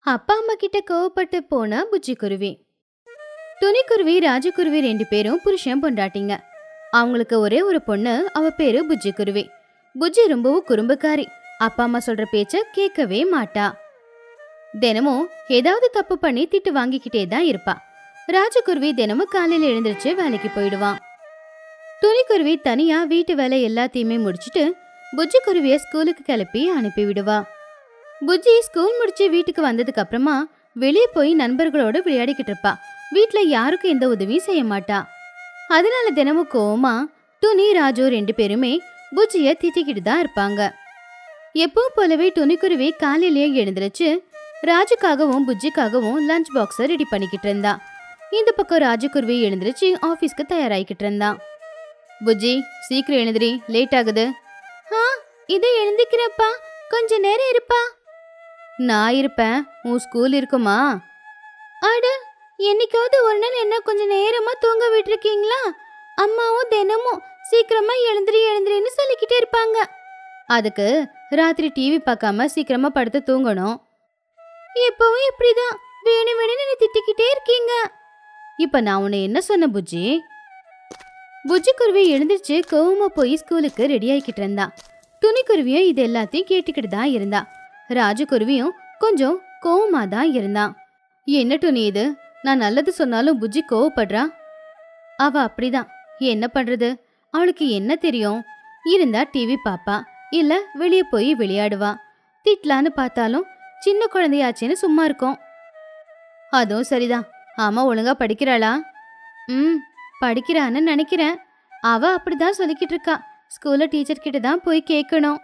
அப்பா அம்மா கிட்ட கோவப்பட்டு போன புச்சி குருவி துணிக்குருவி ராஜகுருவி ரெண்டு பேரும் புருஷன் பொண்டாட்டிங்க அவங்களுக்கு ஒரே ஒரு பொண்ணு அவ பேரு புஜ்ஜி குருவி புஜ்ஜி ரொம்பவும் குறும்புக்காரி அப்பா அம்மா சொல்ற பேச்ச கேட்கவே மாட்டா தினமும் ஏதாவது தப்பு பண்ணி திட்டு வாங்கிக்கிட்டே தான் இருப்பா ராஜகுருவி தினமும் காலையில எழுந்திருச்சு வேலைக்கு போயிடுவான் துணிக்குருவி தனியா வீட்டு வேலை எல்லாத்தையுமே முடிச்சிட்டு புஜ்ஜி குருவிய ஸ்கூலுக்கு கிளப்பி அனுப்பி விடுவா புஜ்ஜி ஸ்கூல் முடிச்சு வீட்டுக்கு வந்ததுக்கு அப்புறமா வெளியே போய் நண்பர்களோட விளையாடிக்கிட்டு இருப்பா வீட்ல யாருக்கும் எந்த உதவியும் செய்ய மாட்டா அதனால தினமும் கோவமா துணி ராஜு ரெண்டு பேருமே புஜ்ஜிய திட்டிக்கிட்டு தான் இருப்பாங்க எப்பவும் போலவே துணிக்குருவி காலையிலேயே எழுந்திருச்சு ராஜுக்காகவும் புஜ்ஜிக்காகவும் லஞ்ச் பாக்ஸை ரெடி பண்ணிக்கிட்டு இருந்தா இந்த பக்கம் ராஜகுருவி எழுந்திருச்சு ஆபீஸ்க்கு தயாராகிக்கிட்டு இருந்தான் புஜ்ஜி சீக்கிரம் எழுந்திரி லேட் ஆகுது ஆ இது எழுந்திக்கிறப்பா கொஞ்ச நேரம் இருப்பா நான் இருப்பேன் உன் ஸ்கூல் இருக்குமா அட என்னைக்காவது ஒரு நாள் என்ன கொஞ்ச நேரமா தூங்க விட்டுருக்கீங்களா அம்மாவும் தினமும் சீக்கிரமா எழுந்திரி எழுந்திரின்னு சொல்லிக்கிட்டே இருப்பாங்க அதுக்கு ராத்திரி டிவி பார்க்காம சீக்கிரமா படுத்து தூங்கணும் எப்பவும் இப்படிதான் வேணும் வேணும்னு என்னை திட்டிக்கிட்டே இருக்கீங்க இப்ப நான் உன்னை என்ன சொன்ன புஜ்ஜி புஜ்ஜி குருவி எழுந்திருச்சு கோவமா போய் ஸ்கூலுக்கு ரெடி ஆகிக்கிட்டு இருந்தா துணிக்குருவியும் இது எல்லாத்தையும் கேட்டுக்கிட்டு தான் இருந்தா ராஜகுருவியும் கொஞ்சம் கோவமா தான் இருந்தான் என்ன துணி இது நான் நல்லது சொன்னாலும் புஜ்ஜி கோவப்படுறா அவ அப்படிதான் என்ன பண்றது அவளுக்கு என்ன தெரியும் இருந்தா டிவி பாப்பா இல்ல வெளியே போய் விளையாடுவா திட்டலான்னு பார்த்தாலும் சின்ன குழந்தையாச்சேன்னு சும்மா இருக்கும் அதுவும் சரிதான் ஆமா ஒழுங்கா படிக்கிறாளா ம் படிக்கிறான்னு நினைக்கிறேன் அவ அப்படிதான் சொல்லிக்கிட்டு இருக்கா ஸ்கூல்ல டீச்சர் கிட்ட தான் போய் கேட்கணும்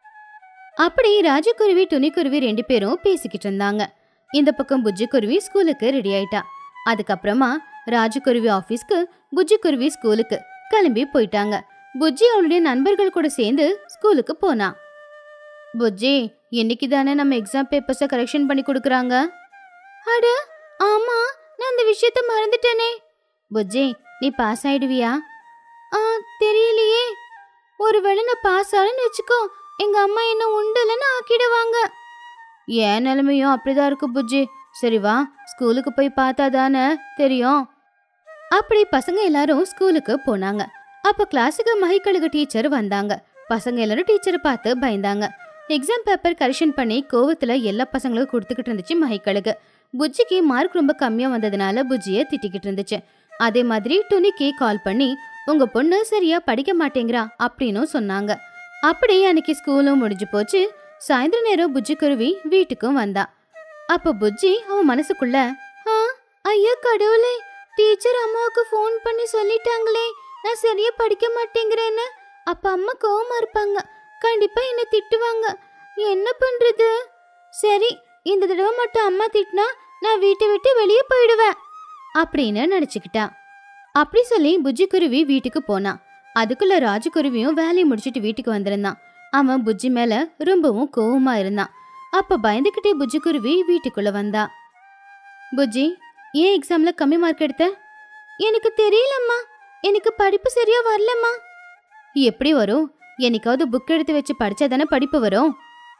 அப்படி ராஜகுருவி துணிக்குருவி ரெண்டு பேரும் பேசிக்கிட்டு இருந்தாங்க இந்த பக்கம் புஜ்ஜி குருவி ஸ்கூலுக்கு ரெடி ஆயிட்டா அதுக்கப்புறமா ராஜகுருவி ஆபீஸ்க்கு புஜ்ஜி குருவி ஸ்கூலுக்கு கிளம்பி போயிட்டாங்க புஜ்ஜி அவளுடைய நண்பர்கள் கூட சேர்ந்து ஸ்கூலுக்கு போனா புஜ்ஜி இன்னைக்கு தானே நம்ம எக்ஸாம் பேப்பர்ஸை கரெக்ஷன் பண்ணி கொடுக்குறாங்க அட ஆமா நான் அந்த விஷயத்த மறந்துட்டேனே புஜ்ஜி நீ பாஸ் ஆயிடுவியா ஆ தெரியலையே ஒருவேளை நான் பாஸ் ஆகலன்னு வச்சுக்கோ எங்க அம்மா என்ன உண்டுலன்னு ஆக்கிடுவாங்க என் நிலைமையும் அப்படிதான் இருக்கு புஜ்ஜி சரி வா ஸ்கூலுக்கு போய் பார்த்தா தானே தெரியும் அப்படி பசங்க எல்லாரும் ஸ்கூலுக்கு போனாங்க அப்ப கிளாஸுக்கு மகிக்கழுகு டீச்சர் வந்தாங்க பசங்க எல்லாரும் டீச்சரை பார்த்து பயந்தாங்க எக்ஸாம் பேப்பர் கரெக்ஷன் பண்ணி கோவத்துல எல்லா பசங்களுக்கும் கொடுத்துக்கிட்டு இருந்துச்சு மகிக்கழுகு புஜ்ஜிக்கு மார்க் ரொம்ப கம்மியா வந்ததுனால புஜ்ஜிய திட்டிக்கிட்டு இருந்துச்சு அதே மாதிரி துணிக்கு கால் பண்ணி உங்க பொண்ணு சரியா படிக்க மாட்டேங்கிறா அப்படின்னும் சொன்னாங்க அப்படியே அன்னைக்கு ஸ்கூலும் முடிஞ்சு போச்சு சாயந்தர நேரம் புஜ்ஜி குருவி வீட்டுக்கும் வந்தா அப்ப புஜ்ஜி அவன் மனசுக்குள்ள ஆ ஐயா கடவுளே டீச்சர் அம்மாவுக்கு ஃபோன் பண்ணி சொல்லிட்டாங்களே நான் சரியா படிக்க மாட்டேங்கிறேன்னு அப்ப அம்மா கோவமா இருப்பாங்க கண்டிப்பா என்ன திட்டுவாங்க என்ன பண்றது சரி இந்த தடவை மட்டும் அம்மா திட்டினா நான் வீட்டை விட்டு வெளியே போயிடுவேன் அப்படின்னு நினச்சிக்கிட்டா அப்படி சொல்லி புஜ்ஜி குருவி வீட்டுக்கு போனான் அதுக்குள்ள ராஜகுருவியும் வேலையை முடிச்சிட்டு வீட்டுக்கு வந்திருந்தான் அவன் புஜ்ஜி மேல ரொம்பவும் கோவமா இருந்தான் அப்ப பயந்துகிட்டே புஜ்ஜி குருவி வீட்டுக்குள்ள வந்தா புஜ்ஜி ஏன் எக்ஸாம்ல கம்மி மார்க் எடுத்த எனக்கு தெரியலம்மா எனக்கு படிப்பு சரியா வரலம்மா எப்படி வரும் என்னைக்காவது புக் எடுத்து வச்சு படிச்சா தானே படிப்பு வரும்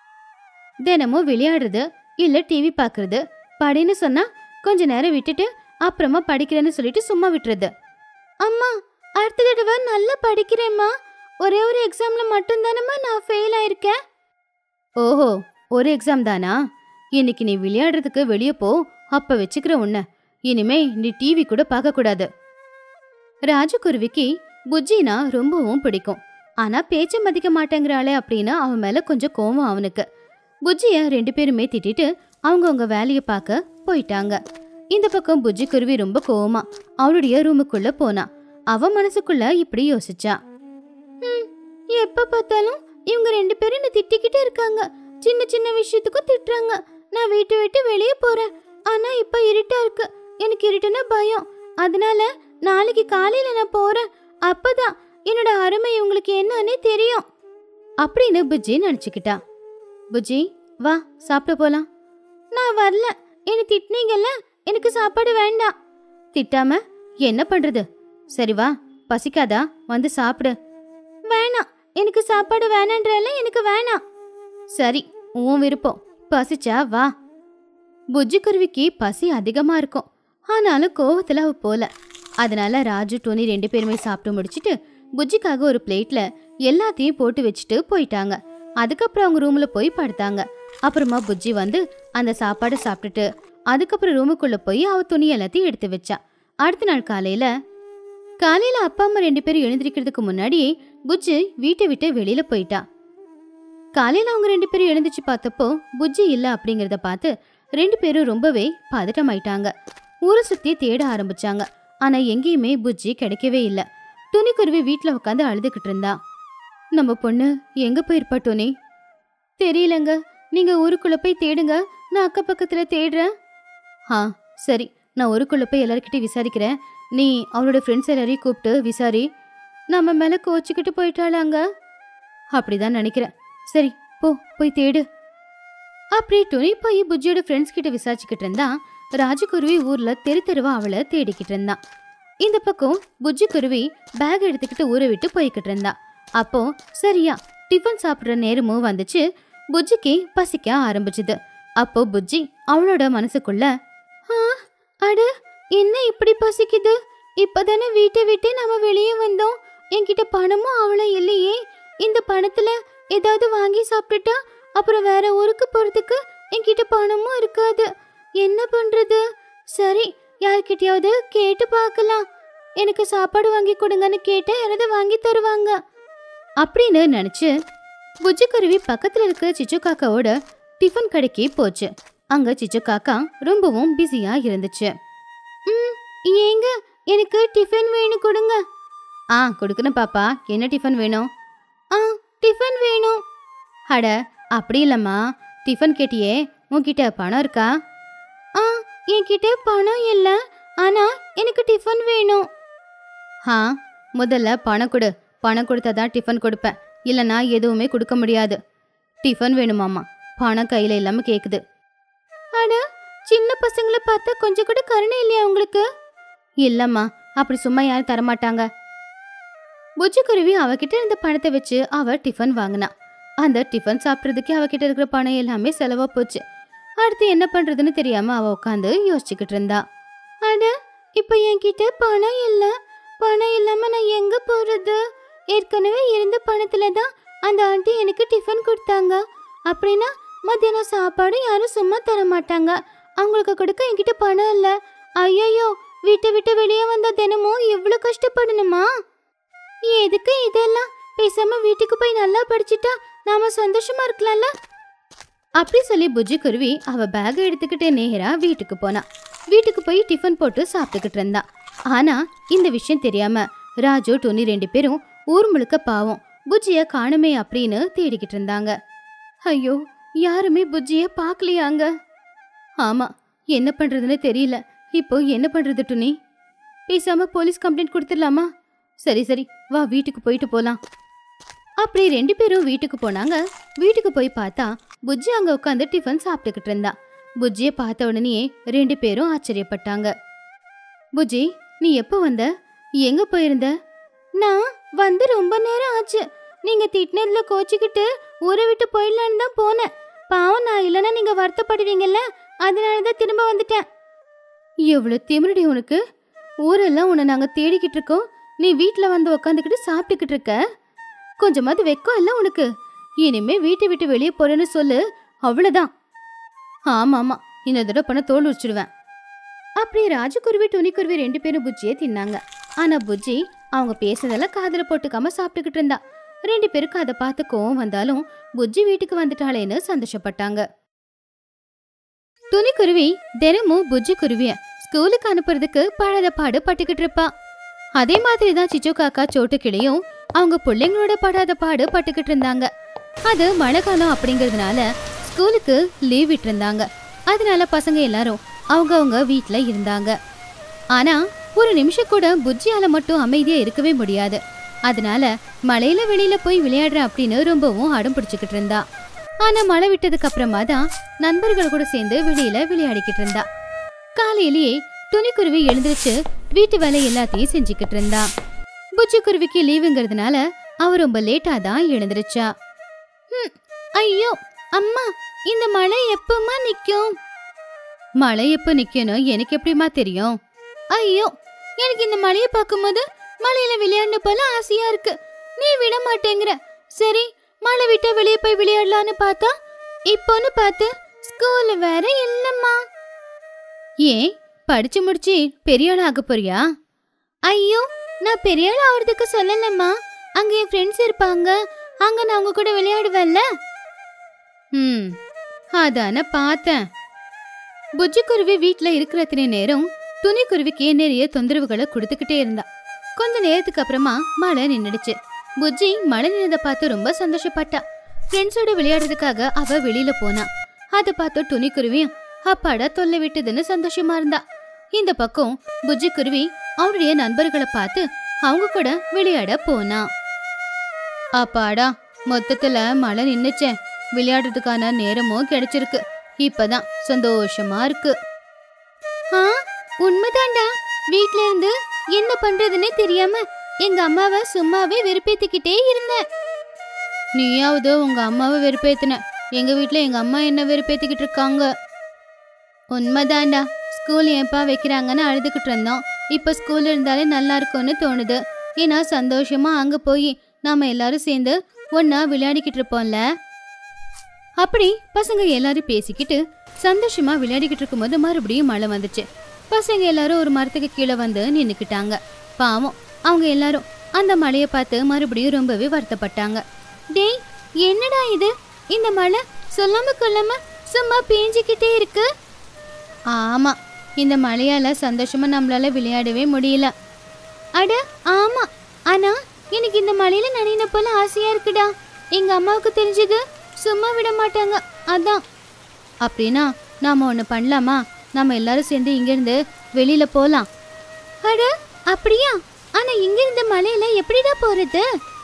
தினமும் விளையாடுறது இல்ல டிவி பார்க்கறது படின்னு சொன்னா கொஞ்ச நேரம் விட்டுட்டு அப்புறமா படிக்கிறேன்னு சொல்லிட்டு சும்மா விட்டுறது அம்மா அடுத்த தடவை நல்லா படிக்கிறேம்மா ஒரே ஒரு எக்ஸாம்ல மட்டும் தானம்மா நான் ஃபெயில் ஆயிருக்கேன் ஓஹோ ஒரு எக்ஸாம் தானா இன்னைக்கு நீ விளையாடுறதுக்கு வெளியே போ அப்ப வச்சுக்கிற உன்ன இனிமே நீ டிவி கூட பார்க்க கூடாது ராஜகுருவிக்கு புஜ்ஜினா ரொம்பவும் பிடிக்கும் ஆனா பேச்ச மதிக்க மாட்டேங்கிறாளே அப்படின்னு அவன் மேல கொஞ்சம் கோவம் அவனுக்கு புஜ்ஜிய ரெண்டு பேருமே திட்டிட்டு அவங்கவங்க வேலையை பார்க்க போயிட்டாங்க இந்த பக்கம் புஜ்ஜி குருவி ரொம்ப கோவமா அவளுடைய ரூமுக்குள்ள போனா அவ மனசுக்குள்ள இப்படி யோசிச்சா எப்ப பார்த்தாலும் இவங்க ரெண்டு பேரும் என்ன திட்டிக்கிட்டே இருக்காங்க சின்ன சின்ன விஷயத்துக்கும் திட்டுறாங்க நான் வீட்டை விட்டு வெளியே போறேன் ஆனா இப்ப இருட்டா இருக்கு எனக்கு இருட்டுனா பயம் அதனால நாளைக்கு காலையில நான் போறேன் அப்பதான் என்னோட அருமை இவங்களுக்கு என்னன்னே தெரியும் அப்படின்னு புஜ்ஜி நினச்சிக்கிட்டா புஜ்ஜி வா சாப்பிட போலாம் நான் வரல என்ன திட்டினீங்கல்ல எனக்கு சாப்பாடு வேண்டாம் திட்டாம என்ன பண்றது சரி வா பசிக்காதா வந்து சாப்பிடு வேணாம் எனக்கு சாப்பாடு வேணான்றல எனக்கு வேணாம் சரி உன் விருப்பம் பசிச்சா வா புஜ்ஜி குருவிக்கு பசி அதிகமா இருக்கும் ஆனாலும் கோவத்துல அவ போல அதனால ராஜு டோனி ரெண்டு பேருமே சாப்பிட்டு முடிச்சிட்டு புஜ்ஜிக்காக ஒரு பிளேட்ல எல்லாத்தையும் போட்டு வச்சுட்டு போயிட்டாங்க அதுக்கப்புறம் அவங்க ரூம்ல போய் படுத்தாங்க அப்புறமா புஜ்ஜி வந்து அந்த சாப்பாடை சாப்பிட்டுட்டு அதுக்கப்புறம் ரூமுக்குள்ள போய் அவ துணி எல்லாத்தையும் எடுத்து வச்சா அடுத்த நாள் காலையில காலையில அப்பா அம்மா ரெண்டு பேரும் எழுந்திருக்கிறதுக்கு முன்னாடியே புஜ்ஜி வீட்டை விட்டு வெளியில போயிட்டா காலையில அவங்க ரெண்டு பேரும் எழுந்துச்சு பார்த்தப்போ புஜ்ஜி இல்ல அப்படிங்கறத பார்த்து ரெண்டு பேரும் ரொம்பவே பதட்டமாயிட்டாங்க ஊரை சுத்தி தேட ஆரம்பிச்சாங்க ஆனா எங்கேயுமே புஜ்ஜி கிடைக்கவே இல்ல துணிக்குருவி வீட்ல உட்காந்து அழுதுகிட்டு இருந்தா நம்ம பொண்ணு எங்க போயிருப்பா டோனி தெரியலங்க நீங்க ஊருக்குள்ள போய் தேடுங்க நான் அக்க பக்கத்துல தேடுறேன் ஆ சரி நான் ஊருக்குள்ள போய் எல்லார்கிட்டயும் விசாரிக்கிறேன் நீ அவளோட ஃப்ரெண்ட்ஸ் எல்லாரையும் கூப்பிட்டு விசாரி நம்ம மேல கோச்சிக்கிட்டு போயிட்டாளாங்க அப்படிதான் நினைக்கிறேன் சரி போ போய் தேடு அப்படி துணி போய் புஜ்ஜியோட ஃப்ரெண்ட்ஸ் கிட்ட விசாரிச்சுக்கிட்டு இருந்தா ராஜகுருவி ஊர்ல தெரு தெருவா அவளை தேடிக்கிட்டு இருந்தான் இந்த பக்கம் புஜ்ஜி குருவி பேக் எடுத்துக்கிட்டு ஊரை விட்டு போய்கிட்டு இருந்தா அப்போ சரியா டிஃபன் சாப்பிடுற நேரமும் வந்துச்சு புஜ்ஜிக்கு பசிக்க ஆரம்பிச்சுது அப்போ புஜ்ஜி அவளோட மனசுக்குள்ள "ஆ, அட என்ன இப்படி பசிக்குது இப்பதானே வீட்டை விட்டு நம்ம வெளியே வந்தோம் என்கிட்ட பணமும் அவ்வளோ இல்லையே இந்த பணத்துல ஏதாவது வாங்கி சாப்பிட்டுட்டா அப்புறம் வேற ஊருக்கு போறதுக்கு என்கிட்ட பணமும் இருக்காது என்ன பண்றது சரி யார்கிட்டயாவது கேட்டு பார்க்கலாம் எனக்கு சாப்பாடு வாங்கி கொடுங்கன்னு கேட்டா யாராவது வாங்கி தருவாங்க அப்படின்னு நினைச்சு புஜ்ஜிக்குருவி பக்கத்துல இருக்க சிச்சு காக்காவோட டிஃபன் கடைக்கு போச்சு அங்க சிச்சு காக்கா ரொம்பவும் பிஸியா இருந்துச்சு ம் ஏங்க எனக்கு டிஃபன் வேணும் கொடுங்க ஆ கொடுக்கணும் பாப்பா என்ன டிஃபன் வேணும் ஆ டிஃபன் வேணும் அட அப்படி இல்லம்மா டிஃபன் கேட்டியே உன்கிட்ட பணம் இருக்கா ஆ என்கிட்ட பணம் இல்லை ஆனா எனக்கு டிஃபன் வேணும் ஆ முதல்ல பணம் கொடு பணம் கொடுத்தா தான் டிஃபன் கொடுப்பேன் இல்லைன்னா எதுவுமே கொடுக்க முடியாது டிஃபன் வேணுமாம்மா பணம் கையில் இல்லாம கேக்குது அட சின்ன பசங்களை பார்த்தா கொஞ்சம் கூட கருணை இல்லையா உங்களுக்கு இல்லம்மா அப்படி சும்மா யாரும் தரமாட்டாங்க புஜ்ஜிக்குருவி அவகிட்ட இருந்த பணத்தை வச்சு அவ டிஃபன் வாங்கினா அந்த டிஃபன் சாப்பிட்றதுக்கே அவகிட்ட இருக்கிற பணம் எல்லாமே செலவா போச்சு அடுத்து என்ன பண்றதுன்னு தெரியாம அவ உட்காந்து யோசிச்சுக்கிட்டு இருந்தா அட இப்ப என்கிட்ட பணம் இல்ல பணம் இல்லாம நான் எங்க போறது ஏற்கனவே இருந்த பணத்துல தான் அந்த ஆண்டி எனக்கு டிஃபன் கொடுத்தாங்க அப்படின்னா மத்தியானம் சாப்பாடு யாரும் சும்மா தர மாட்டாங்க அவங்களுக்கு கொடுக்க என்கிட்ட பணம் இல்ல ஐயோ வீட்டை விட்டு வெளியே வந்தா தினமும் இவ்வளவு கஷ்டப்படணுமா எதுக்கு இதெல்லாம் பேசாம வீட்டுக்கு போய் நல்லா படிச்சுட்டா நாம சந்தோஷமா இருக்கலாம்ல அப்படி சொல்லி புஜ்ஜி குருவி அவ பேக்கை எடுத்துக்கிட்டு நேரா வீட்டுக்கு போனா வீட்டுக்கு போய் டிஃபன் போட்டு சாப்பிட்டுக்கிட்டு இருந்தா ஆனா இந்த விஷயம் தெரியாம ராஜு டோனி ரெண்டு பேரும் ஊர் முழுக்க பாவம் புஜ்ஜிய காணுமே அப்படின்னு தேடிக்கிட்டு இருந்தாங்க ஐயோ யாருமே புஜ்ஜிய பார்க்கலையாங்க ஆமா என்ன பண்றதுன்னு தெரியல இப்போ என்ன பண்றது டுனி பேசாம போலீஸ் கம்ப்ளைண்ட் கொடுத்துடலாமா சரி சரி வா வீட்டுக்கு போயிட்டு போலாம் அப்படி ரெண்டு பேரும் வீட்டுக்கு போனாங்க வீட்டுக்கு போய் பார்த்தா புஜ்ஜி அங்க உட்காந்து டிஃபன் சாப்பிட்டுக்கிட்டு இருந்தா புஜ்ஜிய பார்த்த உடனே ரெண்டு பேரும் ஆச்சரியப்பட்டாங்க புஜ்ஜி நீ எப்போ வந்த எங்க போயிருந்த நான் வந்து ரொம்ப நேரம் ஆச்சு நீங்க திட்டினதுல கோச்சிக்கிட்டு ஊரை விட்டு போயிடலான்னு தான் போனேன் பாவம் நான் இல்லைன்னா நீங்க வருத்தப்படுவீங்கல்ல அதனால தான் திரும்ப வந்துட்டேன் எவ்வளவு திமிருடி உனக்கு ஊரெல்லாம் உன்னை நாங்க தேடிக்கிட்டு இருக்கோம் நீ வீட்ல வந்து உக்காந்துக்கிட்டு சாப்பிட்டுக்கிட்டு இருக்க கொஞ்சமாவது வெக்கம் இல்ல உனக்கு இனிமே வீட்டை விட்டு வெளியே போறேன்னு சொல்லு அவ்வளவுதான் ஆமா ஆமா இந்த தடவை பண்ண தோல் உரிச்சிடுவேன் அப்படி ராஜகுருவி துணிக்குருவி ரெண்டு பேரும் புஜ்ஜியை தின்னாங்க ஆனா புஜ்ஜி அவங்க பேசுறதெல்லாம் காதுல போட்டுக்காம சாப்பிட்டுக்கிட்டு இருந்தா ரெண்டு பேருக்கு அதை பார்த்து கோவம் வந்தாலும் புஜ்ஜி வீட்டுக்கு வந்துட்டாளேன்னு சந்தோஷப்பட்டாங்க துணிக்குருவி தினமும் புஜ்ஜி குருவிய ஸ்கூலுக்கு அனுப்புறதுக்கு படாத பாடு பட்டுக்கிட்டு இருப்பா அதே மாதிரி தான் சிச்சு காக்கா சோட்டு கிளியும் அவங்க பிள்ளைங்களோட படாத பாடு பட்டுக்கிட்டு இருந்தாங்க அது மழை காலம் அப்படிங்கறதுனால ஸ்கூலுக்கு லீவ் விட்டிருந்தாங்க அதனால பசங்க எல்லாரும் அவங்க அவங்க வீட்ல இருந்தாங்க ஆனா ஒரு நிமிஷம் கூட புஜ்ஜியால மட்டும் அமைதியா இருக்கவே முடியாது அதனால மழையில வெளியில போய் விளையாடுற அப்படின்னு ரொம்பவும் அடம் பிடிச்சுக்கிட்டு இருந்தா ஆனா மழை விட்டதுக்கு அப்புறமா தான் நண்பர்கள் கூட சேர்ந்து வெளியில விளையாடிக்கிட்டு இருந்தா காலையிலேயே துணிக்குருவி எழுந்திருச்சு வீட்டு வேலை எல்லாத்தையும் செஞ்சுக்கிட்டு இருந்தா புஜ்ஜி குருவிக்கு லீவுங்கிறதுனால அவ ரொம்ப லேட்டா தான் எழுந்திருச்சா ஹம், ஐயோ அம்மா இந்த மழை எப்பமா நிக்கும் மழை எப்ப நிக்கணும் எனக்கு எப்படிமா தெரியும் ஐயோ எனக்கு இந்த மழையை பார்க்கும்போது மழையில விளையாண்டு போல ஆசையா இருக்கு நீ விட மாட்டேங்கிற சரி மழை விட்டா வெளியே போய் விளையாடலான்னு பார்த்தா இப்போன்னு பார்த்து ஸ்கூல் வேற இல்லம்மா ஏன் படிச்சு முடிச்சு பெரிய ஆள் ஆக போறியா ஐயோ நான் பெரிய ஆள் ஆகிறதுக்கு சொல்லலம்மா அங்க என் ஃப்ரெண்ட்ஸ் இருப்பாங்க அங்க நான் அவங்க கூட விளையாடுவேன்ல ம் அதான பார்த்தேன் புஜ்ஜிக்குருவி வீட்ல இருக்கிற அத்தனை நேரம் துணிக்குருவிக்கு நிறைய தொந்தரவுகளை கொடுத்துக்கிட்டே இருந்தா கொஞ்ச நேரத்துக்கு அப்புறமா மழை நின்னுடுச்சு புஜ்ஜி மழை நின்னதை பார்த்து ரொம்ப சந்தோஷப்பட்டா ஃப்ரெண்ட்ஸோட விளையாடுறதுக்காக அவ வெளியில போனா அதை பார்த்து துணிக்குருவியும் அப்பாடா தொல்லை விட்டதுன்னு சந்தோஷமா இருந்தா இந்த பக்கம் புஜ்ஜி குருவி அவனுடைய நண்பர்களை பார்த்து அவங்க கூட விளையாட போனா அப்பாடா மொத்தத்துல மழை நின்னுச்சே விளையாடுறதுக்கான நேரமும் கிடைச்சிருக்கு இப்பதான் சந்தோஷமா இருக்கு ஆ உண்மைதான்டா வீட்ல இருந்து என்ன பண்றதுன்னே தெரியாம எங்க அம்மாவை சும்மாவே வெறுப்பேத்திக்கிட்டே இருந்தேன் நீயாவது உங்க அம்மாவை வெறுப்பேத்தின எங்க வீட்ல எங்க அம்மா என்ன வெறுப்பேத்திக்கிட்டு இருக்காங்க உண்மைதான்டா ஸ்கூல் ஏப்பா வைக்கிறாங்கன்னு அழுதுகிட்டு இருந்தோம் இப்ப ஸ்கூல் இருந்தாலே நல்லா இருக்கும்னு தோணுது ஏன்னா சந்தோஷமா அங்க போய் நாம எல்லாரும் சேர்ந்து ஒன்னா விளையாடிக்கிட்டு இருப்போம்ல அப்படி பசங்க எல்லாரும் பேசிக்கிட்டு சந்தோஷமா விளையாடிக்கிட்டு இருக்கும்போது மறுபடியும் மழை வந்துச்சு பசங்க எல்லாரும் ஒரு மரத்துக்கு கீழே வந்து நின்னுக்கிட்டாங்க பாவம் அவங்க எல்லாரும் அந்த மழையை பார்த்து மறுபடியும் ரொம்பவே வருத்தப்பட்டாங்க டேய் என்னடா இது இந்த மழை சொல்லாம கொள்ளாம சும்மா பேஞ்சிக்கிட்டே இருக்கு ஆமா இந்த மழையால சந்தோஷமா நம்மளால விளையாடவே முடியல அட ஆமா ஆனா எனக்கு இந்த மழையில நனையின போல ஆசையா இருக்குடா எங்க அம்மாவுக்கு தெரிஞ்சது சும்மா விட மாட்டாங்க அதான் அப்படின்னா நாம ஒன்று பண்ணலாமா நம்ம எல்லாரும் சேர்ந்து இங்கிருந்து வெளியில போலாம் அட அப்படியா ஆனா இங்க இந்த மலையில எப்படிடா போறது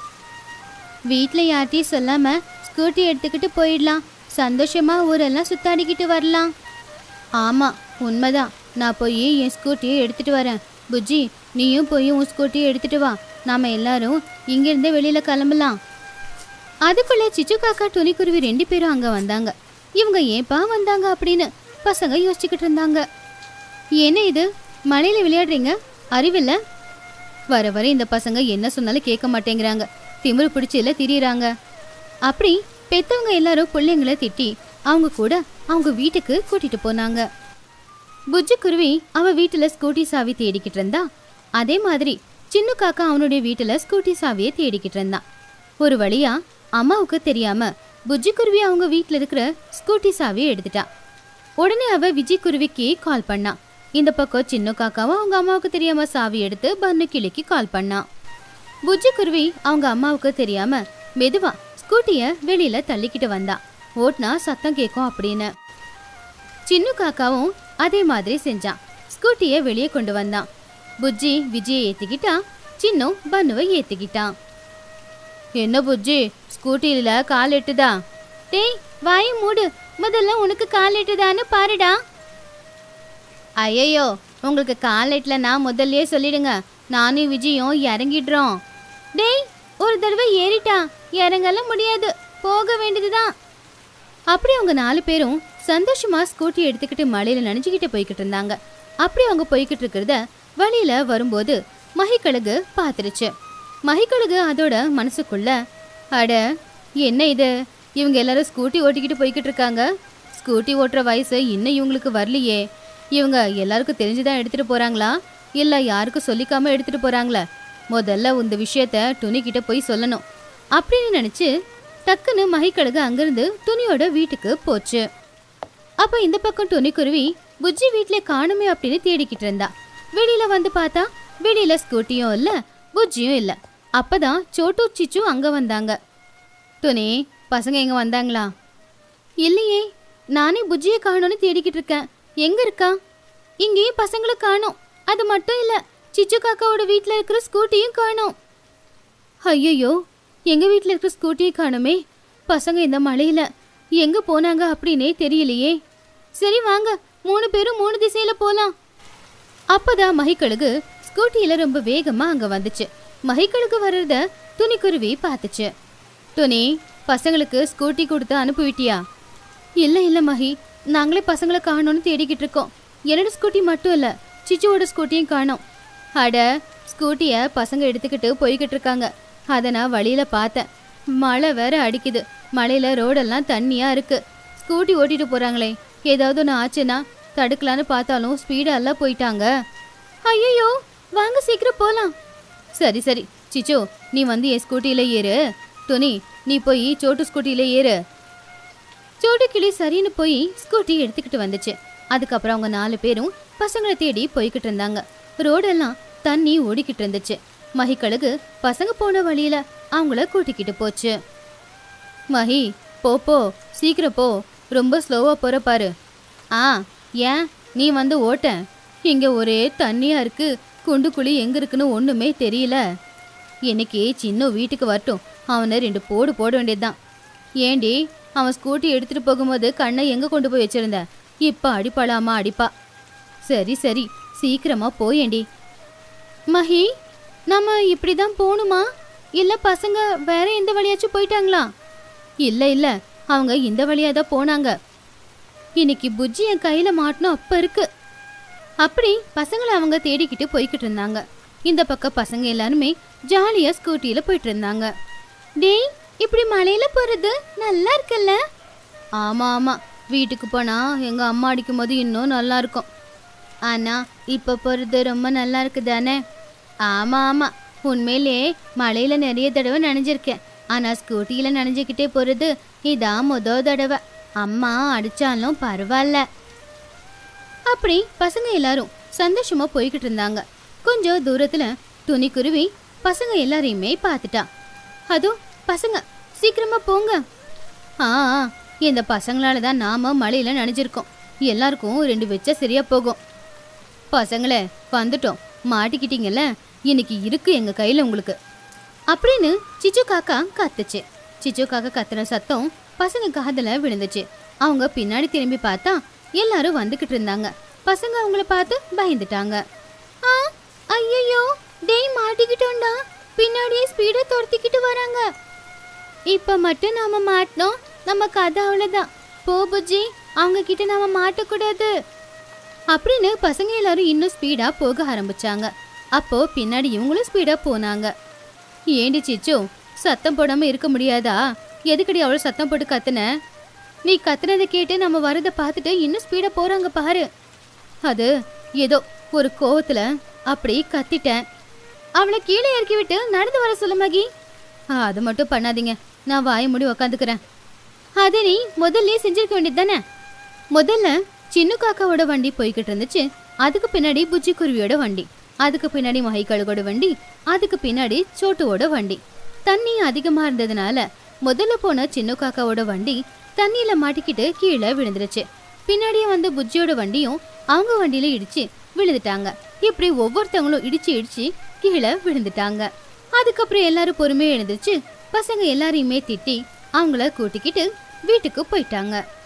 வீட்ல யார்ட்டையும் சொல்லாம ஸ்கூட்டி எடுத்துக்கிட்டு போயிடலாம் சந்தோஷமா ஊரெல்லாம் சுத்தாடிக்கிட்டு வரலாம் ஆமா உண்மைதான் நான் போய் என் ஸ்கூட்டியை எடுத்துட்டு வரேன் புஜ்ஜி நீயும் போய் உன் ஸ்கூட்டியை எடுத்துட்டு வா நாம எல்லாரும் இங்கிருந்தே வெளியில கிளம்பலாம் அதுக்குள்ள சிச்சு காக்கா துணிக்குருவி ரெண்டு பேரும் அங்க வந்தாங்க இவங்க ஏன்பா வந்தாங்க அப்படின்னு பசங்க யோசிச்சுக்கிட்டு இருந்தாங்க என்ன இது மழையில விளையாடுறீங்க அறிவில்ல வர வர இந்த பசங்க என்ன சொன்னாலும் கேட்க மாட்டேங்கிறாங்க திமிரு பிடிச்சில திரியறாங்க அப்படி பெத்தவங்க எல்லாரும் பிள்ளைங்களை திட்டி அவங்க கூட அவங்க வீட்டுக்கு கூட்டிட்டு போனாங்க புஜ்ஜு குருவி அவ வீட்டுல ஸ்கூட்டி சாவி தேடிக்கிட்டு இருந்தா அதே மாதிரி சின்ன காக்கா அவனுடைய வீட்டுல ஸ்கூட்டி சாவியை தேடிக்கிட்டு இருந்தான் ஒரு வழியா அம்மாவுக்கு தெரியாம புஜ்ஜி குருவி அவங்க வீட்ல இருக்கிற ஸ்கூட்டி சாவியை எடுத்துட்டா உடனே அவ விஜய் குருவிக்கு கால் பண்ணா இந்த பக்கம் சின்ன காக்காவும் அவங்க அம்மாவுக்கு தெரியாம சாவி எடுத்து பன்னு கிளிக்கு கால் பண்ணா புஜ்ஜி குருவி அவங்க அம்மாவுக்கு தெரியாம மெதுவா ஸ்கூட்டிய வெளியில தள்ளிக்கிட்டு வந்தா ஓட்னா சத்தம் கேட்கும் அப்படின்னு சின்ன காக்காவும் அதே மாதிரி செஞ்சான் ஸ்கூட்டிய வெளியே கொண்டு வந்தான் புஜ்ஜி விஜயை ஏத்திக்கிட்டா சின்னும் பன்னுவை ஏத்திக்கிட்டான் என்ன புஜ்ஜி ஸ்கூட்டியில கால் எட்டுதா டேய் வாய் மூடு முதல்ல உனக்கு கால் எட்டுதான்னு பாருடா ஐயையோ உங்களுக்கு கால் எட்டலனா முதல்லயே சொல்லிடுங்க நானும் விஜயும் இறங்கிடுறோம் டேய் ஒரு தடவை ஏறிட்டா இறங்கலாம் முடியாது போக வேண்டியதுதான் அப்படி அவங்க நாலு பேரும் சந்தோஷமா ஸ்கூட்டி எடுத்துக்கிட்டு மழையில நனைஞ்சுக்கிட்டு போய்கிட்டு இருந்தாங்க அப்படி அவங்க போய்கிட்டு இருக்கிறத வழியில வரும்போது மகிக்கழுகு பார்த்துருச்சு மகிக்கழுகு அதோட மனசுக்குள்ள அட என்ன இது இவங்க எல்லாரும் ஸ்கூட்டி ஓட்டிக்கிட்டு போய்கிட்டு இருக்காங்க ஸ்கூட்டி ஓட்டுற வயசு இன்னும் இவங்களுக்கு வரலையே இவங்க எல்லாருக்கும் தெரிஞ்சுதான் எடுத்துட்டு போறாங்களா இல்ல யாருக்கும் சொல்லிக்காம எடுத்துட்டு போறாங்களா முதல்ல இந்த விஷயத்த துணிக்கிட்ட போய் சொல்லணும் அப்படின்னு நினைச்சு டக்குன்னு மகிக்கழுகு அங்கிருந்து துணியோட வீட்டுக்கு போச்சு அப்ப இந்த பக்கம் துணிக்குருவி புஜ்ஜி வீட்ல காணுமே அப்படின்னு தேடிக்கிட்டு இருந்தா வெளியில வந்து பார்த்தா வெளியில ஸ்கூட்டியும் இல்ல புஜ்ஜியும் இல்ல அப்பதான் சோட்டு சிச்சு அங்க வந்தாங்க துணி பசங்க எங்க வந்தாங்களா இல்லையே நானே புஜ்ஜியை காணோன்னு தேடிக்கிட்டு இருக்கேன் எங்க இருக்கா இங்கேயும் பசங்களை காணோம் அது மட்டும் இல்ல சிச்சு காக்காவோட வீட்ல இருக்கிற ஸ்கூட்டியும் காணோம் ஐயோ எங்க வீட்ல இருக்கிற ஸ்கூட்டியை காணுமே பசங்க இந்த மழையில எங்க போனாங்க அப்படின்னே தெரியலையே சரி வாங்க மூணு பேரும் மூணு திசையில போலாம் அப்பதான் மகிக்கழுகு ஸ்கூட்டியில ரொம்ப வேகமா அங்க வந்துச்சு மகிக்கழுகு வர்றத துணிக்குருவி பார்த்துச்சு துணி பசங்களுக்கு ஸ்கூட்டி கொடுத்து அனுப்பிவிட்டியா இல்ல இல்ல மகி நாங்களே பசங்களை காணோம்னு தேடிக்கிட்டு இருக்கோம் என்னோட ஸ்கூட்டி மட்டும் இல்ல சிச்சுவோட ஸ்கூட்டியும் காணோம் அட ஸ்கூட்டியை பசங்க எடுத்துக்கிட்டு போய்கிட்டு இருக்காங்க அதை நான் வழியில பார்த்தேன் மழை வேற அடிக்குது மழையில ரோடெல்லாம் தண்ணியா இருக்கு ஸ்கூட்டி ஓட்டிட்டு போறாங்களே ஏதாவது ஒன்று ஆச்சுன்னா தடுக்கலான்னு பார்த்தாலும் ஸ்பீடெல்லாம் போயிட்டாங்க ஐயோ வாங்க சீக்கிரம் போலாம் சரி சரி சிச்சு நீ வந்து என் ஸ்கூட்டியில ஏறு துணி நீ போய் சோட்டு ஸ்கூட்டியில ஏறு சோட்டு கிளி சரின்னு போய் ஸ்கூட்டி எடுத்துக்கிட்டு வந்துச்சு அதுக்கப்புறம் அவங்க நாலு பேரும் பசங்களை தேடி போய்கிட்டு இருந்தாங்க ரோடெல்லாம் தண்ணி ஓடிக்கிட்டு இருந்துச்சு மகிக்கழுகு பசங்க போன வழியில அவங்கள கூட்டிக்கிட்டு போச்சு மஹி போ போ சீக்கிரம் போ ரொம்ப ஸ்லோவா போற பாரு ஆ ஏன் நீ வந்து ஓட்ட இங்க ஒரே தண்ணியா இருக்கு குண்டு குழி எங்க இருக்குன்னு ஒண்ணுமே தெரியல இன்னைக்கு சின்ன வீட்டுக்கு வரட்டும் அவனை ரெண்டு போடு போட வேண்டியதுதான் ஏண்டி அவன் ஸ்கூட்டி எடுத்துட்டு போகும்போது கண்ணை எங்க கொண்டு போய் வச்சிருந்த இப்ப அடிப்பாளாமா அடிப்பா சரி சரி சீக்கிரமா போயேண்டி மஹி நம்ம இப்படி தான் போகணுமா இல்ல பசங்க வேற எந்த வழியாச்சும் போயிட்டாங்களா இல்ல இல்ல அவங்க இந்த வழியா தான் போனாங்க இன்னைக்கு புஜ்ஜி என் கையில மாட்டணும் அப்ப இருக்கு அப்படி பசங்களை அவங்க தேடிக்கிட்டு போய்கிட்டு இருந்தாங்க இந்த பக்கம் பசங்க எல்லாருமே ஜாலியா ஸ்கூட்டியில போயிட்டு இருந்தாங்க டேய் இப்படி மலையில போறது நல்லா இருக்குல்ல ஆமா ஆமா வீட்டுக்கு போனா எங்க அம்மா அடிக்கும் போது இன்னும் நல்லா இருக்கும் ஆனா இப்ப போறது ரொம்ப நல்லா இருக்கு தானே ஆமா ஆமா உண்மையிலே மழையில நிறைய தடவை நனைஞ்சிருக்கேன் ஆனா ஸ்கூட்டியில நனைஞ்சுக்கிட்டே போறது இதான் முத தடவை அம்மா அடிச்சாலும் பரவாயில்ல அப்படி பசங்க எல்லாரும் சந்தோஷமா போய்கிட்டு இருந்தாங்க கொஞ்சம் தூரத்துல துணிக்குருவி பசங்க எல்லாரையுமே பார்த்துட்டா அதோ பசங்க சீக்கிரமா போங்க ஆ ஆ, இந்த பசங்களால தான் நாம மழையில நனைஞ்சிருக்கோம் எல்லாருக்கும் ரெண்டு வச்சா சரியா போகும் பசங்களே வந்துட்டோம் மாட்டிக்கிட்டீங்கல்ல இன்னைக்கு இருக்கு எங்க கையில உங்களுக்கு அப்படின்னு சிச்சு காக்கா கத்துச்சு சிச்சு காக்கா கத்துன சத்தம் பசங்க காதுல விழுந்துச்சு அவங்க பின்னாடி திரும்பி பார்த்தா எல்லாரும் வந்துகிட்டு இருந்தாங்க பசங்க அவங்கள பார்த்து பயந்துட்டாங்க ஆ ஐயோ டேய் மாட்டிக்கிட்டோம்டா பின்னாடியே ஸ்பீடா துரத்திக்கிட்டு வராங்க இப்ப மட்டும் நாம மாட்டினோம் நம்ம கதை அவ்வளவுதான் போ புஜ்ஜி அவங்க கிட்ட நாம மாட்டக்கூடாது அப்படின்னு பசங்க எல்லாரும் இன்னும் ஸ்பீடா போக ஆரம்பிச்சாங்க அப்போ பின்னாடி இவங்களும் ஸ்பீடா போனாங்க ஏண்டி சிச்சு சத்தம் போடாம இருக்க முடியாதா எதுக்கடி அவ்வளவு சத்தம் போட்டு கத்துன நீ கத்துனதை கேட்டு நம்ம வரதை பார்த்துட்டு இன்னும் ஸ்பீடா போறாங்க பாரு அது ஏதோ ஒரு கோவத்துல அப்படி கத்திட்டேன் அவளை கீழே இறக்கி விட்டு நடந்து வர சொல்லு மகி ஆ, அது மட்டும் பண்ணாதீங்க நான் வாய மூடி உக்காந்துக்கிறேன் அதை நீ முதல்ல செஞ்சிருக்க வேண்டியது தானே முதல்ல சின்ன காக்காவோட வண்டி போய்கிட்டு இருந்துச்சு அதுக்கு பின்னாடி புஜ்ஜி குருவியோட வண்டி அதுக்கு பின்னாடி மகைக்கழுகோட வண்டி அதுக்கு பின்னாடி சோட்டுவோட வண்டி தண்ணி அதிகமா இருந்ததுனால முதல்ல போன சின்ன காக்காவோட வண்டி தண்ணியில மாட்டிக்கிட்டு கீழே விழுந்துருச்சு பின்னாடியே வந்த புஜ்ஜியோட வண்டியும் அவங்க வண்டியில இடிச்சு விழுந்துட்டாங்க இப்படி ஒவ்வொருத்தவங்களும் இடிச்சு இடிச்சு கீழே விழுந்துட்டாங்க அதுக்கப்புறம் எல்லாரும் பொறுமையா எழுந்துச்சு பசங்க எல்லாரையுமே திட்டி அவங்கள கூட்டிக்கிட்டு வீட்டுக்கு போயிட்டாங்க